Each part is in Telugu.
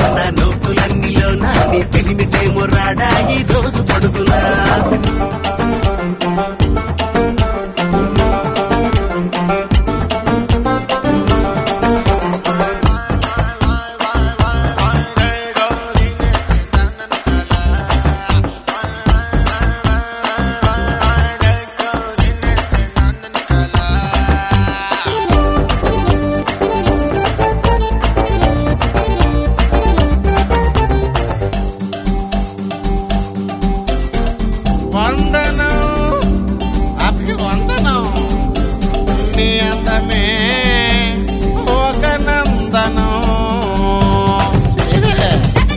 నా నోటులన్నీలోన నీ పెనిమిటేమో రాడా ఈ రోజు పడుకునా వందనం అభివందనం నీ అందమే ఒక నందనం శ్రీదేవి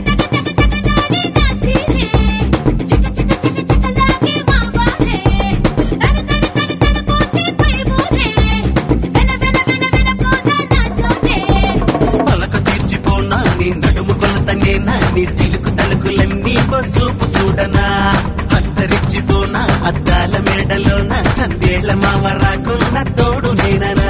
పలక తీర్చిపోనా నీ నడుము కొలతనేనా నీ సిలుకు తలుకులన్నీ పసుపు చూడనా అత్తరిచ్చిపోనా అద్దాల మేడలోన సందేళ్ల మామ రాకున్న తోడు నేననా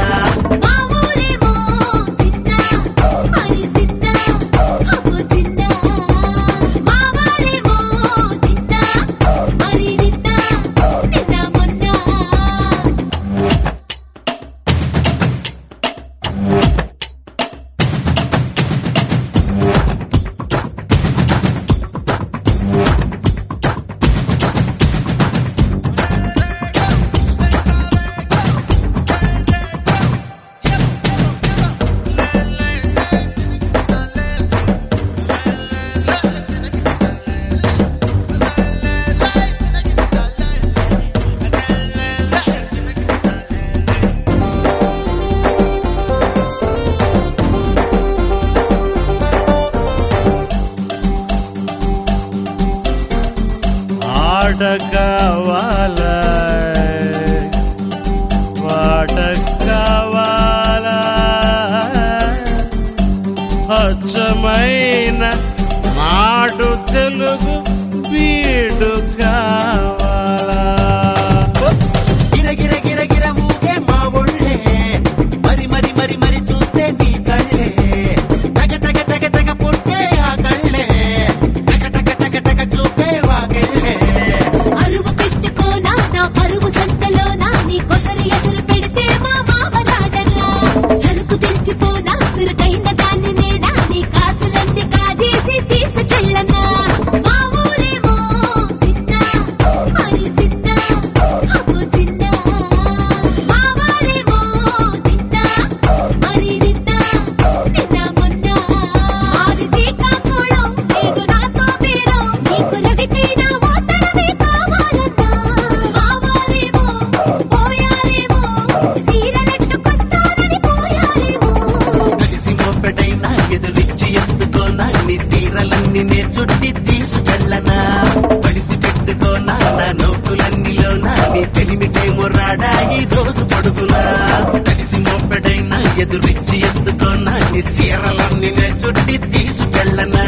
ఆట కావాలా పాట కావాలా అచ్చమైన నాటు తెలుగు బీడు కావాలా గిర గిర గిర గిర ఊగే మా ఒళ్ళే మరి మరి మరి మరి చూస్తే నీ కళ్ళే తగ తగ తగ తగ పుట్టే ఆ కళ్ళే తగ తగ తగ తగ చూపే వాగెళ్ళే అరువు పెట్టుకోనా నా పరువు సంతలోనా నీ కొసరి ఎసరు పెడితే మా మామ రాడన్నా సరుకు తెచ్చిపోనా సురుకైన దాన్ని నేనా నీ కాసులన్నీ కాజేసి తీసుకెళ్ళనా మా ఊరేమో సిన్న మరి సిన్న అప్పు సిన్న మా వారేమో నిన్న మరి నిన్న నిన్న మొన్న ఆది శ్రీకాకుళం లేదు నాతో పేరు నీకు రవికైనా ఓతడమే కావాలన్నా మా వారేమో పోయారేమో సీరలెట్టుకొస్తానని పోయారేమో కలిసి మోపెడైనా ఎదురిచ్చి ఎత్తుకోనా నీ సీరలన్నీ నే చుట్టి తీసుకెళ్ళనా పడిసి పెట్టుకోనా నా నోటులన్నీలోనా నీ పెనిమిటేమో రాడా ఈ రోజు పడుకునా కలిసి మోపెడైనా ఎదురిచ్చి ఎత్తుకోనా నీ సీరలన్నీ నే చుట్టి తీసుకెళ్ళనా